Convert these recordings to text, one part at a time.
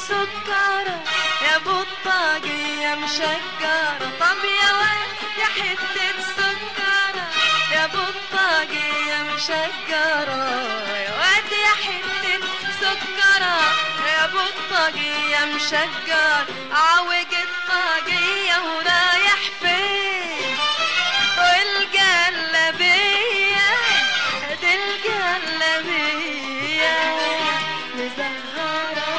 سكرة يا بطاقية مشجرة طب يا واد يا حتة سكرة يا بطاقية مشجرة يا واد يا حتة سكرة يا بطاقية مشجرة عوج الطاقية ورايح فين والجلبية دي الجلبية مزهرة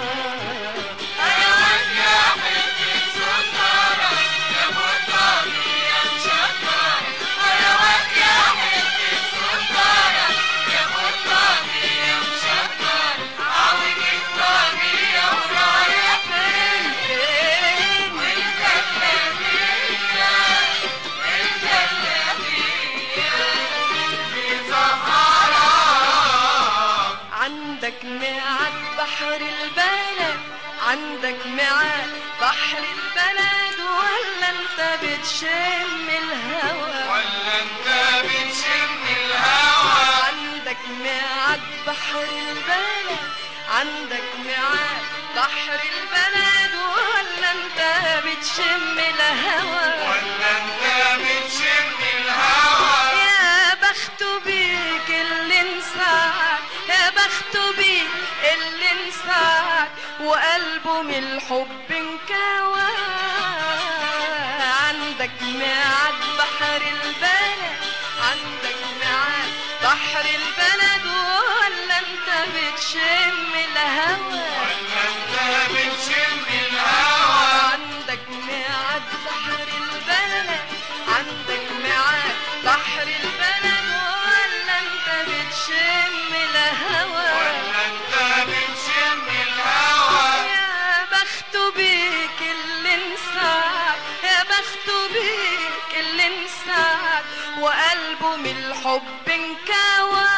عندك ميعاد بحر البلد عندك ميعاد بحر البلد ولا انت بتشم الهوى ولا انت بتشم الهوى عندك ميعاد بحر البلد عندك ميعاد بحر البلد ولا انت بتشم الهوى ولا انت بتشم الهوى يا بخت بيك اللي انسعد يا بخت بيك اللي انسعد وقلبه من الحب انكوى عندك ميعاد بحر البلد عندك ميعاد بحر البلد ولا انت بتشم الهوى ولا انت بتشم الهوى عندك ميعاد بحر البلد عندك ميعاد بحر البلد ولا انت بتشم الهوى ولا انت بتشم الهوى يا بخت بيك اللي انسعد يا بخت بيك اللي انسعد وقلبه من الحب انكوى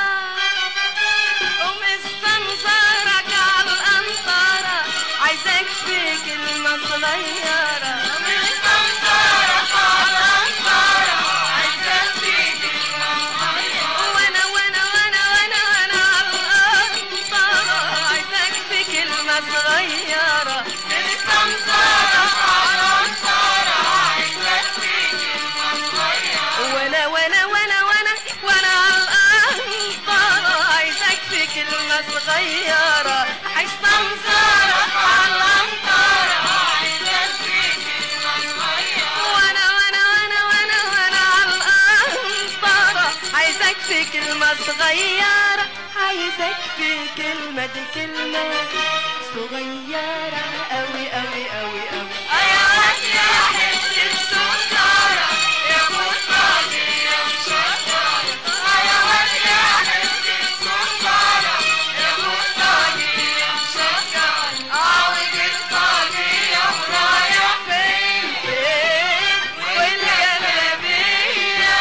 ومستنظرك على القنطرة عايزاك في كلمة صغيرة مستنظرك على القنطرة عايزاك في كلمة صغيرة وانا وانا وانا وانا وانا على القنطرة عايزاك في كلمة صغيرة مستنظرك على القنطرة عايزاك في كلمة صغيرة وانا وانا وانا وانا وانا على القنطرة عايزاك في كلمة صغيرة عايز تنظرك على القنطرة عايزاك في كلمة صغيرة وانا وانا وانا وانا وانا على القنطرة عايزك في كلمة صغيرة عايزك في كلمة دي كلمة صغيرة أوي أوي أوي أوي أيوة يا حتة سكرة يا بطاقي يا مشكرة أيوة يا حتة سكرة يا بطاقي يا مشكرة عاوج الطاقية ورايح فين فين والجلابية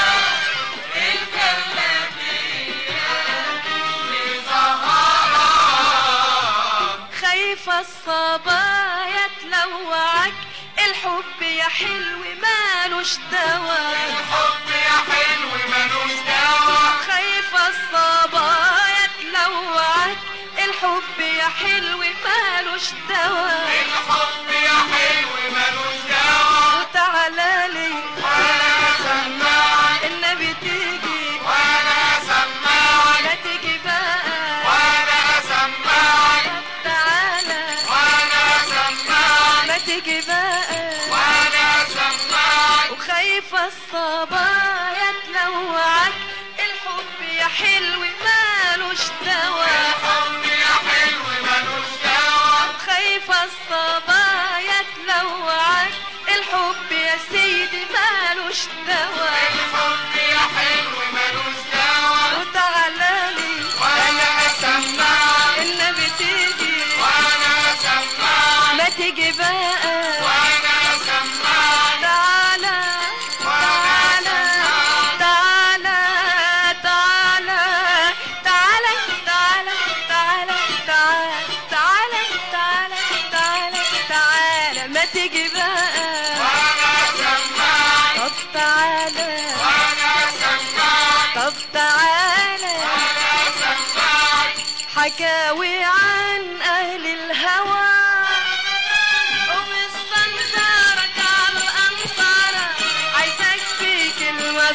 خايفة الصبايا تلوعك الحب يا حلو مالوش دوا الحب يا حلو ملوش دوا خايفة الصبايا تلوعك الحب يا حلو مالوش دوا الحب يا حلو ملوش دوا وتعالى لي وانا سماعك النبي تيجي وانا سماعك لا تيجي بقى وانا سماعك تعالى وانا سماعك ما تيجي بقى وانا سماعك وخايفة الصبايا تلوعك الحب يا حلو مالوش دوا الحب يا حلو ملوش دوا خايفة الصبايا تلوعك الحب يا سيدي مالوش دوا الحب يا حلو ملوش دوا وتعالى لي وانا سماعك النبي تيجي وانا سماعك ما تيجي بقى وانا سماعك تعالى تعالى تعالى تعالى تعالى تعالى تعالى تعالى تعالى تعالى تعالى ما تيجي بقى وانا سماعك طب تعالى وانا سماعك طب تعالى وانا سماعك حكاوي عن أهل الهوى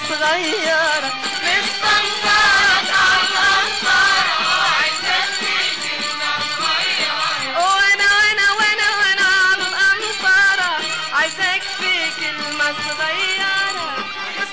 صغيرة مستنصرة تعلمصرة وانا وانا وانا وانا على الأنصارة عايزاك في كلمة صغيرة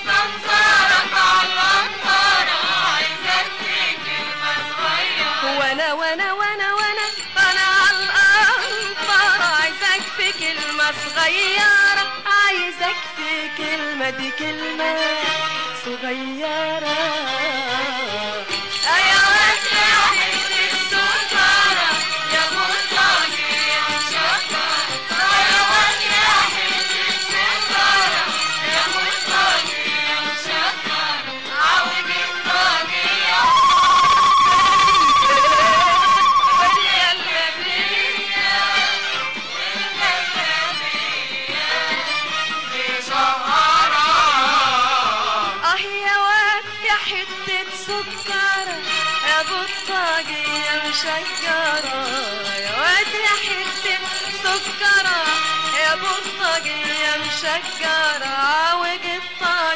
وانا وانا وانا وانا انا على الأنصارة عايزاك في كلمة صغيرة عايزك في كلمة دي كلمة صغيرة أيا واد يا حتة سكرة يا مطاقي يا شطرة أيا واد يا حتة سكرة يا مطاقي يا شطرة عوج الطاقية اه يا واد يا حتة سكرة يا بطاقي يا مشجرة يا واد يا حتة سكرة يا بطاقي يا مشجرة عوج الطاقية